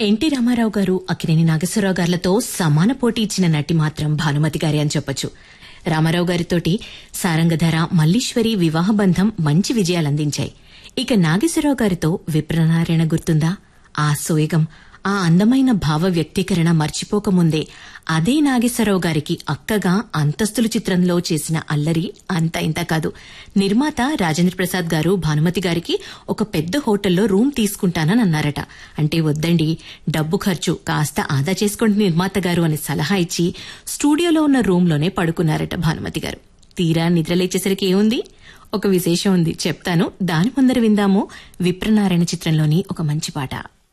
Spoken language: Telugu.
ఎన్టీ రామారావు గారు అక్కినేని నాగేశ్వరరావు గారులతో సమాన పోటీ ఇచ్చిన నటి మాత్రం భానుమతి గారి అని చెప్పొచ్చు రామారావు గారితోటి సారంగధర మల్లీశ్వరి వివాహ బంధం మంచి విజయాలందించాయి ఇక నాగేశ్వరరావు గారితో విప్రనారాయణ గుర్తుందా ఆ సోయగం ఆ అందమైన భావ వ్యక్తీకరణ మర్చిపోకముందే అదే నాగేశ్వరరావు గారికి అక్కగా అంతస్తులు చిత్రంలో చేసిన అల్లరి అంత ఇంత కాదు నిర్మాత రాజేంద్ర ప్రసాద్ గారు భానుమతి గారికి ఒక పెద్ద హోటల్లో రూమ్ తీసుకుంటానని అన్నారట అంటే వద్దండి డబ్బు ఖర్చు కాస్త ఆదా చేసుకోండి నిర్మాత గారు అని సలహా ఇచ్చి స్టూడియోలో ఉన్న రూంలోనే పడుకున్నారట భానుమతి గారు తీరా నిద్రలేచేసరికి ఏముంది ఒక విశేషం ఉంది చెప్తాను దాని ముందర విందాము విప్రనారాయణ చిత్రంలోని ఒక మంచి పాట